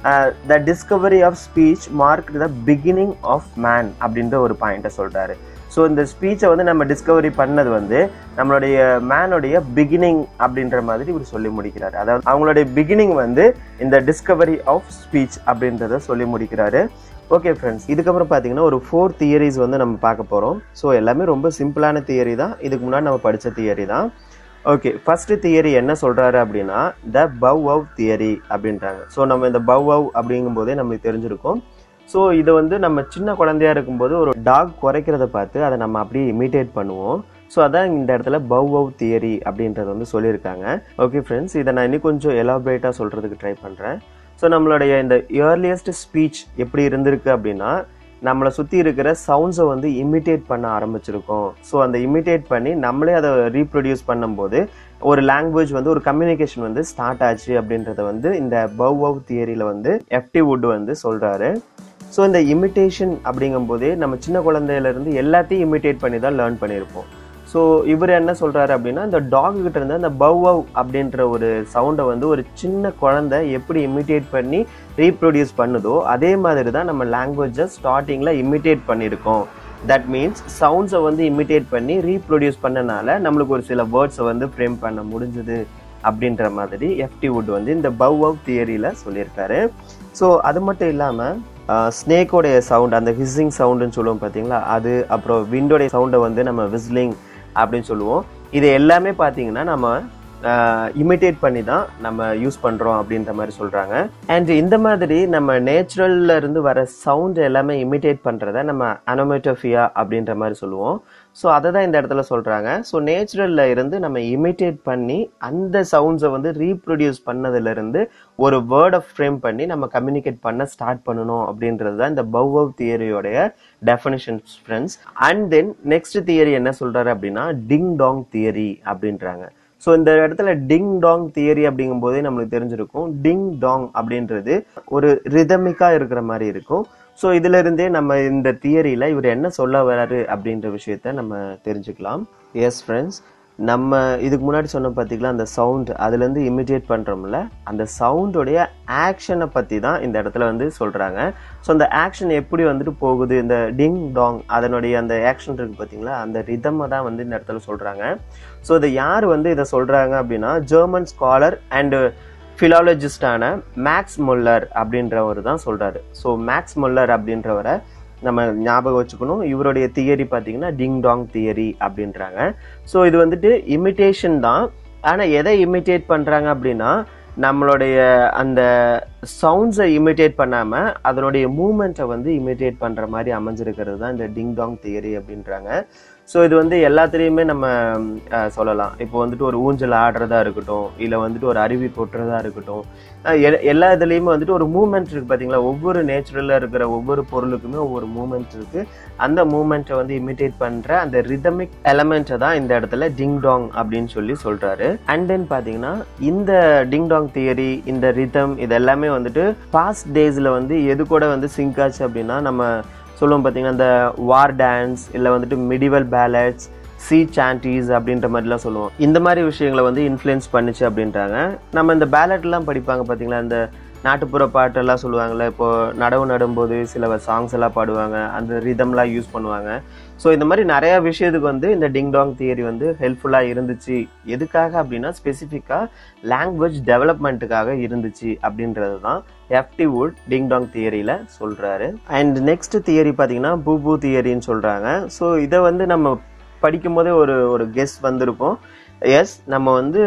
the discovery of speech mark the beginning of man அப்படின்ற ஒரு பாயிண்ட்டை சொல்கிறாரு ஸோ இந்த ஸ்பீச்சை வந்து நம்ம டிஸ்கவரி பண்ணது வந்து நம்மளுடைய மேனுடைய பிகினிங் அப்படின்ற மாதிரி இவர் சொல்லி முடிக்கிறாரு அதாவது அவங்களுடைய பிகினிங் வந்து இந்த டிஸ்கவரி ஆஃப் ஸ்பீச் அப்படின்றத சொல்லி முடிக்கிறாரு ஓகே ஃப்ரெண்ட்ஸ் இதுக்கப்புறம் பார்த்தீங்கன்னா ஒரு ஃபோர் தியரிஸ் வந்து நம்ம பார்க்க போகிறோம் ஸோ எல்லாமே ரொம்ப சிம்பிளான தியரி தான் இதுக்கு முன்னாடி நம்ம படித்த தியரி தான் ஓகே ஃபர்ஸ்ட் தியரி என்ன சொல்றாரு அப்படின்னா த பவ் அவ் தியரி அப்படின்றாங்க ஸோ நம்ம இந்த பவ் அவ் அப்படிங்கும் போதே நம்மளுக்கு தெரிஞ்சிருக்கும் ஸோ இதை வந்து நம்ம சின்ன குழந்தையா இருக்கும்போது ஒரு டாக் குறைக்கிறத பார்த்து அதை நம்ம அப்படியே இமிட்டேட் பண்ணுவோம் ஸோ அதான் இந்த இடத்துல பவ் அவ் தியரி அப்படின்றது வந்து சொல்லியிருக்காங்க ஓகே ஃப்ரெண்ட்ஸ் இதை நான் இன்னும் கொஞ்சம் எலாபரேட்டாக சொல்கிறதுக்கு ட்ரை பண்ணுறேன் ஸோ நம்மளுடைய இந்த இயர்லியஸ்ட் ஸ்பீச் எப்படி இருந்திருக்கு அப்படின்னா நம்மளை சுற்றி இருக்கிற சவுண்ட்ஸை வந்து இமிட்டேட் பண்ண ஆரம்பிச்சிருக்கோம் ஸோ அந்த இமிட்டேட் பண்ணி நம்மளே அதை ரீப்ரொடியூஸ் பண்ணும்போது ஒரு லாங்குவேஜ் வந்து ஒரு கம்யூனிகேஷன் வந்து ஸ்டார்ட் ஆச்சு அப்படின்றத வந்து இந்த பவ் வவ் தியரியில் வந்து எஃப்டி வுட் வந்து சொல்கிறாரு ஸோ இந்த இமிட்டேஷன் அப்படிங்கும்போதே நம்ம சின்ன குழந்தையிலேருந்து எல்லாத்தையும் இமிட்டேட் பண்ணி தான் லேர்ன் பண்ணியிருப்போம் ஸோ இவர் என்ன சொல்கிறாரு அப்படின்னா இந்த டாக் கிட்ட இருந்து அந்த பவ் வவ் அப்படின்ற ஒரு சவுண்டை வந்து ஒரு சின்ன குழந்தை எப்படி இமிட்டேட் பண்ணி ரீப்ரொடியூஸ் பண்ணுதோ அதே மாதிரி தான் நம்ம லாங்குவேஜை ஸ்டார்டிங்கில் இமிட்டேட் பண்ணியிருக்கோம் தட் மீன்ஸ் சவுண்ட்ஸை வந்து இமிட்டேட் பண்ணி ரீப்ரொடியூஸ் பண்ணனால நம்மளுக்கு ஒரு சில வேர்ட்ஸை வந்து ஃப்ரேம் பண்ண முடிஞ்சுது அப்படின்ற மாதிரி எஃப்டி வுட் வந்து இந்த பவ் அவுட் தியரியில் சொல்லியிருக்காரு ஸோ அது மட்டும் இல்லாமல் ஸ்னேக்கோடைய சவுண்ட் அந்த ஹிஸ்ஸிங் சவுண்டுன்னு சொல்லுவோம் பார்த்தீங்களா அது அப்புறம் விண்டோடைய சவுண்டை வந்து நம்ம விஸ்லிங் அப்படின்னு சொல்லுவோம் இது எல்லாமே பார்த்தீங்கன்னா நம்ம இமிட்டேட் பண்ணி தான் நம்ம யூஸ் பண்ணுறோம் அப்படின்ற மாதிரி சொல்கிறாங்க அண்ட் இந்த மாதிரி நம்ம நேச்சுரல்ல இருந்து வர சவுண்ட் எல்லாமே இமிட்டேட் பண்ணுறத நம்ம அனோமேட்டோஃபியா அப்படின்ற மாதிரி சொல்லுவோம் ஸோ அதை தான் இந்த இடத்துல சொல்கிறாங்க ஸோ நேச்சுரல்ல இருந்து நம்ம இமிட்டேட் பண்ணி அந்த சவுண்ட்ஸை வந்து ரீப்ரொடியூஸ் பண்ணதுலேருந்து ஒரு வேர்டை ஃப்ரேம் பண்ணி நம்ம கம்யூனிகேட் பண்ண ஸ்டார்ட் பண்ணணும் அப்படின்றது தான் இந்த பவ் அவுட் தியரியோடைய definitions friends and then next theory என்ன சொல்கிறாரு அப்படின்னா டிங் டாங் தியரி அப்படின்றாங்க ஸோ இந்த இடத்துல டிங் டாங் தியரி அப்படிங்கும் போதே நம்மளுக்கு தெரிஞ்சிருக்கும் டிங் டாங் அப்படின்றது ஒரு ரிதமிக்கா இருக்கிற மாதிரி இருக்கும் ஸோ இதுல இருந்தே நம்ம இந்த தியரியில இவர் என்ன சொல்ல வராரு அப்படின்ற விஷயத்த நம்ம தெரிஞ்சுக்கலாம் எஸ் ஃப்ரெண்ட்ஸ் நம்ம இதுக்கு முன்னாடி சொன்ன பார்த்தீங்களா அந்த சவுண்ட் அதுலேருந்து இமிடியேட் பண்ணுறோம்ல அந்த சவுண்டோடைய ஆக்ஷனை பற்றி தான் இந்த இடத்துல வந்து சொல்கிறாங்க ஸோ அந்த ஆக்ஷன் எப்படி வந்துட்டு போகுது இந்த டிங் டாங் அதனுடைய அந்த ஆக்ஷன் இருக்குது பார்த்தீங்களா அந்த ரிதமை தான் வந்து இந்த இடத்துல சொல்கிறாங்க ஸோ இதை யார் வந்து இதை சொல்கிறாங்க அப்படின்னா ஜெர்மன் ஸ்காலர் அண்டு ஃபிலாலஜிஸ்டான மேக்ஸ் முல்லர் அப்படின்றவர் தான் சொல்கிறாரு ஸோ மேக்ஸ் முல்லர் அப்படின்றவரை நம்ம ஞாபகம் வச்சுக்கணும் இவருடைய தியரி பார்த்தீங்கன்னா டிங் டாங் தியரி அப்படின்றாங்க ஸோ இது வந்துட்டு இமிட்டேஷன் தான் ஆனால் எதை இமிட்டேட் பண்ணுறாங்க அப்படின்னா நம்மளுடைய அந்த சவுண்ட்ஸை இமிட்டேட் பண்ணாமல் அதனுடைய மூமெண்ட்டை வந்து இமிட்டேட் பண்ணுற மாதிரி அமைஞ்சிருக்கிறது தான் இந்த டிங் டாங் தியரி அப்படின்றாங்க ஸோ இது வந்து எல்லாத்துலேயுமே நம்ம அஹ், சொல்லலாம் இப்போ வந்துட்டு ஒரு ஊஞ்சல் ஆடுறதா இருக்கட்டும் இல்லை வந்துட்டு ஒரு அருவி கொட்டுறதா இருக்கட்டும் அஹ், எ- எல்லா இதுலேயுமே வந்துட்டு ஒரு மூமெண்ட் இருக்குது பார்த்தீங்களா ஒவ்வொரு நேச்சுரலில் இருக்கிற ஒவ்வொரு பொருளுக்குமே ஒவ்வொரு மூமெண்ட் இருக்குது அந்த மூமெண்ட்டை வந்து இமிட்டேட் பண்ணுற அந்த ரிதமிக் எலமெண்ட்டை தான் இந்த இடத்துல டிங் டாங் அப்படின்னு சொல்லி சொல்கிறாரு அண்ட் தென் பார்த்தீங்கன்னா இந்த டிங் டாங் தியரி இந்த ரிதம் இது எல்லாமே வந்துட்டு பாஸ்ட் டேஸில் வந்து எது கூட வந்து சிங்க் ஆச்சு அப்படின்னா நம்ம சொல்லுவோம் பார்த்தீங்கன்னா இந்த வார் டான்ஸ் இல்லை வந்துட்டு மிடிவல் பேலட்ஸ் சி சாண்டிஸ் அப்படின்ற மாதிரிலாம் சொல்லுவோம் இந்த மாதிரி விஷயங்களை வந்து இன்ஃப்ளூயன்ஸ் பண்ணுச்சு அப்படின்றாங்க நம்ம இந்த பேலட்லாம் படிப்பாங்க பார்த்தீங்களா இந்த நாட்டுப்புற பாட்டெல்லாம் சொல்லுவாங்கள்ல இப்போ நடவு நடும்போது சில சாங்ஸ் எல்லாம் பாடுவாங்க அந்த ரிதம்லாம் யூஸ் பண்ணுவாங்க ஸோ இந்த மாதிரி நிறைய விஷயத்துக்கு வந்து இந்த டிங் டாங் தியரி வந்து ஹெல்ப்ஃபுல்லாக இருந்துச்சு எதுக்காக அப்படின்னா ஸ்பெசிஃபிக்காக லாங்குவேஜ் டெவலப்மெண்ட்டுக்காக இருந்துச்சு அப்படின்றது தான் எஃப்டி வுட் டிங் டாங் தியரியில் சொல்கிறாரு அண்ட் நெக்ஸ்ட் தியரி பார்த்தீங்கன்னா பூபூ தியரின்னு சொல்கிறாங்க ஸோ இதை வந்து நம்ம படிக்கும்போதே ஒரு ஒரு கெஸ் வந்திருக்கும் எஸ் நம்ம வந்து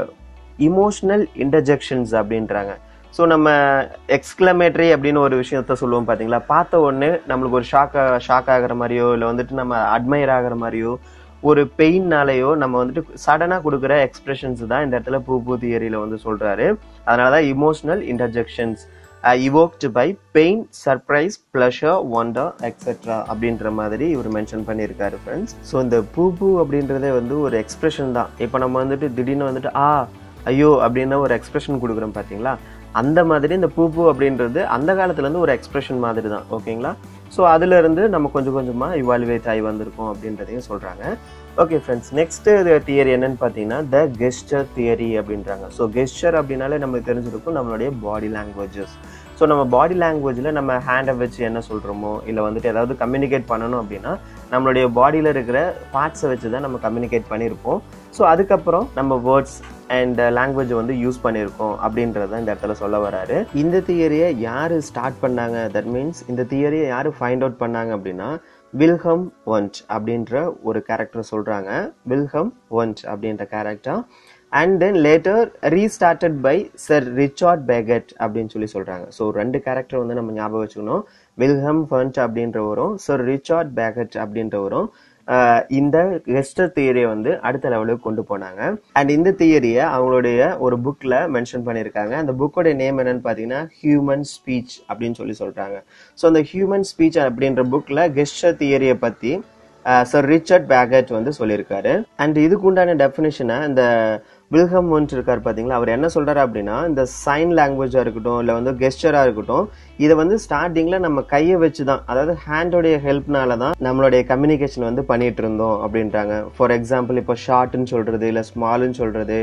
இமோஷனல் இன்டர்ஜெக்ஷன்ஸ் அப்படின்றாங்க ஸோ நம்ம எக்ஸ்கிளமேட்டரி அப்படின்னு ஒரு விஷயத்த சொல்லுவோம் பார்த்தீங்களா பார்த்த உடனே நம்மளுக்கு ஒரு ஷாக் ஷாக் ஆகிற மாதிரியோ இல்லை வந்துட்டு நம்ம அட்மையர் ஆகிற மாதிரியோ ஒரு பெயின்னாலேயோ நம்ம வந்துட்டு சடனாக கொடுக்குற எக்ஸ்பிரஷன்ஸ் தான் இந்த இடத்துல பூ பூ தியரியில் வந்து சொல்கிறாரு அதனால தான் emotional interjections evoked by pain surprise pleasure wonder etcetera அப்படின்ற மாதிரி இவர் மென்ஷன் பண்ணியிருக்காரு ஃப்ரெண்ட்ஸ் ஸோ இந்த பூ பூ அப்படின்றதே வந்து ஒரு எக்ஸ்பிரஷன் தான் இப்போ நம்ம வந்துட்டு திடீர்னு வந்துட்டு ஆ ஐயோ அப்படின்னு ஒரு எக்ஸ்பிரஷன் கொடுக்குறோம் பார்த்தீங்களா அந்த மாதிரி இந்த பூ பூ அப்படின்றது அந்த காலத்துலேருந்து ஒரு எக்ஸ்பிரஷன் மாதிரி தான் ஓகேங்களா ஸோ அதுலேருந்து நம்ம கொஞ்சம் கொஞ்சமாக இவாலுவேட் ஆகி வந்திருக்கோம் அப்படின்றதையும் சொல்கிறாங்க ஓகே ஃப்ரெண்ட்ஸ் நெக்ஸ்ட் தியரி என்னன்னு பார்த்தீங்கன்னா த கெஸ்டர் தியரி அப்படின்றாங்க ஸோ கெஸ்டர் அப்படின்னாலே நமக்கு தெரிஞ்சிருக்கும் நம்மளுடைய பாடி லாங்குவேஜஸ் ஸோ நம்ம பாடி லாங்குவேஜில் நம்ம ஹேண்டை வச்சு என்ன சொல்கிறோமோ இல்லை வந்துட்டு ஏதாவது கம்யூனிகேட் பண்ணணும் அப்படின்னா நம்மளுடைய பாடியில் இருக்கிற பார்ட்ஸை வச்சு தான் நம்ம கம்யூனிகேட் பண்ணியிருப்போம் ஸோ அதுக்கப்புறம் நம்ம வேர்ட்ஸ் அண்ட் லாங்குவேஜ் வந்து யூஸ் பண்ணியிருக்கோம் அப்படின்றத இந்த இடத்துல சொல்ல வராரு இந்த தியரியை யார் ஸ்டார்ட் பண்ணாங்க தட் மீன்ஸ் இந்த தியரியை யார் ஃபைண்ட் அவுட் பண்ணாங்க அப்படின்னா வில்ஹம் ஒன்ட் அப்படின்ற ஒரு கேரக்டர் சொல்கிறாங்க வில்ஹம் ஒன்ட் அப்படின்ற character and then later restated by sir Richard Paget அப்படின்னு சொல்லி சொல்கிறாங்க ஸோ ரெண்டு கேரக்டர் வந்து நம்ம ஞாபகம் வச்சுக்கணும் வில்ஹம் ஃபண்ட் அப்படின்றவரும் சர் ரிச்சார்ட் பேகட் அப்படின்றவரும் ஆஹ் இந்த கெஸ்டர் தியரியை வந்து அடுத்த லெவலுக்கு கொண்டு போனாங்க அண்ட் இந்த தியரியை அவங்களுடைய ஒரு புக்ல மென்ஷன் பண்ணியிருக்காங்க அந்த புக்கோட நேம் என்னன்னு பார்த்தீங்கன்னா ஹியூமன் ஸ்பீச் அப்படின்னு சொல்லி சொல்றாங்க ஸோ அந்த ஹியூமன் ஸ்பீச் அப்படின்ற புக்ல கெஸ்டர் தியரியை பத்தி சர் ரிச்சர்ட் பேகட் வந்து சொல்லியிருக்காரு அண்ட் இதுக்கு உண்டான டெஃபினேஷனை இந்த வில்ஹம் ஒன்ட் இருக்கார் பார்த்தீங்களா அவர் என்ன சொல்றாரு அப்படின்னா இந்த சைன் லாங்குவேஜாக இருக்கட்டும் இல்லை வந்து கெஸ்டராக இருக்கட்டும் இதை வந்து ஸ்டார்டிங்கில் நம்ம கையை வச்சு தான் அதாவது ஹேண்டோடைய ஹெல்ப்னால தான் நம்மளுடைய கம்யூனிகேஷன் வந்து பண்ணிட்டு இருந்தோம் அப்படின்றாங்க ஃபார் எக்ஸாம்பிள் இப்போ ஷார்ட்னு சொல்றது இல்லை ஸ்மால்னு சொல்றது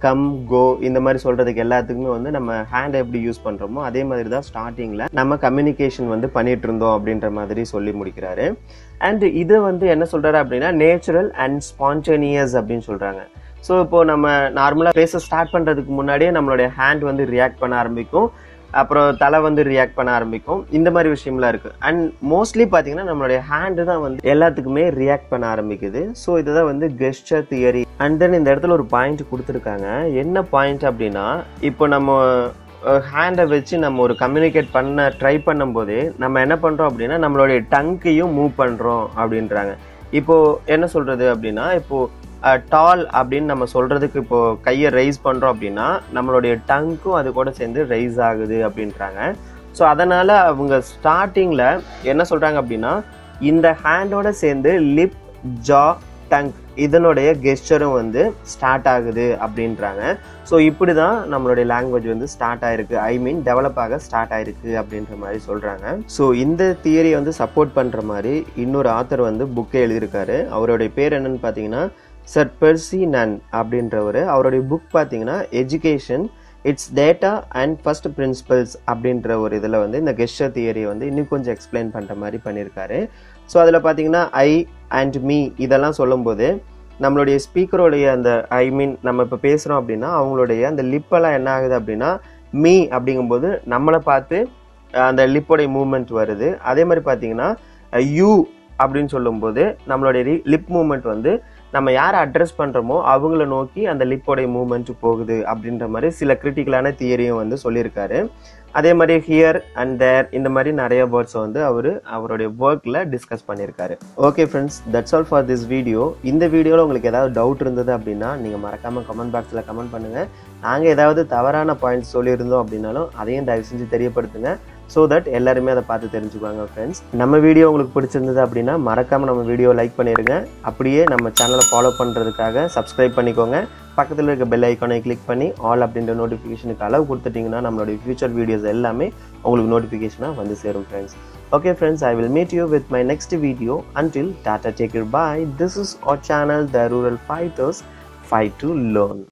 கம் கோ இந்த மாதிரி சொல்றதுக்கு எல்லாத்துக்குமே வந்து நம்ம ஹேண்ட் எப்படி யூஸ் பண்றோமோ அதே மாதிரி தான் ஸ்டார்டிங்ல நம்ம கம்யூனிகேஷன் வந்து பண்ணிட்டு இருந்தோம் அப்படின்ற மாதிரி சொல்லி முடிக்கிறாரு அண்ட் இதை வந்து என்ன சொல்றாரு அப்படின்னா நேச்சுரல் அண்ட் ஸ்பான்டேனியஸ் அப்படின்னு சொல்றாங்க ஸோ இப்போ நம்ம நார்மலாக பேச ஸ்டார்ட் பண்றதுக்கு முன்னாடியே நம்மளுடைய ஹேண்ட் வந்து ரியாக்ட் பண்ண ஆரம்பிக்கும் அப்புறம் தலை வந்து ரியாக்ட் பண்ண ஆரம்பிக்கும் இந்த மாதிரி விஷயம்லாம் இருக்கு அண்ட் மோஸ்ட்லி பார்த்தீங்கன்னா நம்மளுடைய ஹேண்டு தான் வந்து எல்லாத்துக்குமே ரியாக்ட் பண்ண ஆரம்பிக்குது ஸோ இதுதான் வந்து கெஸ்டர் தியரி அண்ட் தென் இந்த இடத்துல ஒரு பாயிண்ட் கொடுத்துருக்காங்க என்ன பாயிண்ட் அப்படின்னா இப்போ நம்ம ஹேண்டை வச்சு நம்ம ஒரு கம்யூனிகேட் பண்ண ட்ரை பண்ணும்போதே நம்ம என்ன பண்ணுறோம் அப்படின்னா நம்மளுடைய டங்கையும் மூவ் பண்ணுறோம் அப்படின்றாங்க இப்போ என்ன சொல்றது அப்படின்னா இப்போ டால் அப்படின்னு நம்ம சொல்றதுக்கு இப்போ கையை ரைஸ் பண்றோம் அப்படின்னா நம்மளுடைய டங்க்கும் அது கூட சேர்ந்து ரைஸ் ஆகுது அப்படின்றாங்க ஸோ அதனால அவங்க ஸ்டார்டிங்ல என்ன சொல்றாங்க அப்படின்னா இந்த ஹேண்டோட சேர்ந்து லிப் ஜா டங் இதனுடைய கெஸ்டரும் வந்து ஸ்டார்ட் ஆகுது அப்படின்றாங்க ஸோ இப்படி தான் நம்மளுடைய லாங்குவேஜ் வந்து ஸ்டார்ட் ஆயிருக்கு ஐ மீன் டெவலப் ஆக ஸ்டார்ட் ஆயிருக்கு அப்படின்ற மாதிரி சொல்கிறாங்க ஸோ இந்த தியரியை வந்து சப்போர்ட் பண்ணுற மாதிரி இன்னொரு ஆத்தர் வந்து புக்கை எழுதியிருக்காரு அவருடைய பேர் என்னன்னு பார்த்தீங்கன்னா சர் பெர்சி நன் அப்படின்றவர் அவருடைய புக் பார்த்தீங்கன்னா education its data and first principles அப்படின்ற ஒரு இதில் வந்து இந்த கெஸ்டர் தியரியை வந்து இன்னும் கொஞ்சம் எக்ஸ்பிளைன் பண்ணுற மாதிரி பண்ணியிருக்காரு ஸோ அதில் பார்த்தீங்கன்னா ஐ அண்ட் மீ இதெல்லாம் சொல்லும்போது நம்மளுடைய ஸ்பீக்கருடைய அந்த ஐ மீன் நம்ம இப்போ பேசுகிறோம் அப்படின்னா அவங்களுடைய அந்த லிப்பெல்லாம் என்ன ஆகுது அப்படின்னா மீ அப்படிங்கும்போது நம்மளை பார்த்து அந்த லிப்போடைய மூமெண்ட் வருது அதே மாதிரி பார்த்தீங்கன்னா யூ அப்படின்னு சொல்லும்போது நம்மளுடைய லிப் மூமெண்ட் வந்து நம்ம யாரை அட்ரஸ் பண்ணுறோமோ அவங்கள நோக்கி அந்த லிப்போடைய மூமெண்ட் போகுது அப்படின்ற மாதிரி சில கிரிட்டிக்கலான தியரியும் வந்து சொல்லியிருக்காரு அதே மாதிரி ஹியர் அண்ட் தேர் இந்த மாதிரி நிறைய வேர்ட்ஸ் வந்து அவர் அவருடைய ஒர்க்கில் டிஸ்கஸ் பண்ணியிருக்காரு okay friends that's all for this video இந்த வீடியோவில் உங்களுக்கு ஏதாவது டவுட் இருந்தது அப்படின்னா நீங்கள் மறக்காமல் கமெண்ட் பாக்ஸில் கமெண்ட் பண்ணுங்கள் நாங்கள் ஏதாவது தவறான பாயிண்ட்ஸ் சொல்லியிருந்தோம் அப்படின்னாலும் அதையும் தயவு செஞ்சு தெரியப்படுத்துங்க ஸோ தட் எல்லாருமே அதை பார்த்து தெரிஞ்சுக்குவாங்க ஃப்ரெண்ட்ஸ் நம்ம வீடியோ உங்களுக்கு பிடிச்சிருந்தது அப்படின்னா மறக்காமல் நம்ம வீடியோ லைக் பண்ணிடுங்க அப்படியே நம்ம சேனலை ஃபாலோ பண்ணுறதுக்காக சப்ஸ்கிரைப் பண்ணிக்கோங்க பக்கத்தில் இருக்க பெல் ஐக்கானை கிளிக் பண்ணி ஆல் அப்படின்ற நோட்டிஃபிகேஷனுக்கு அளவு கொடுத்துட்டிங்கன்னா நம்மளுடைய ஃபியூச்சர் வீடியோஸ் எல்லாமே உங்களுக்கு நோட்டிஃபிகேஷனாக வந்து சேரும் friends okay friends I will meet you with my next video until tata take your bye this is our channel the rural fighters fight to learn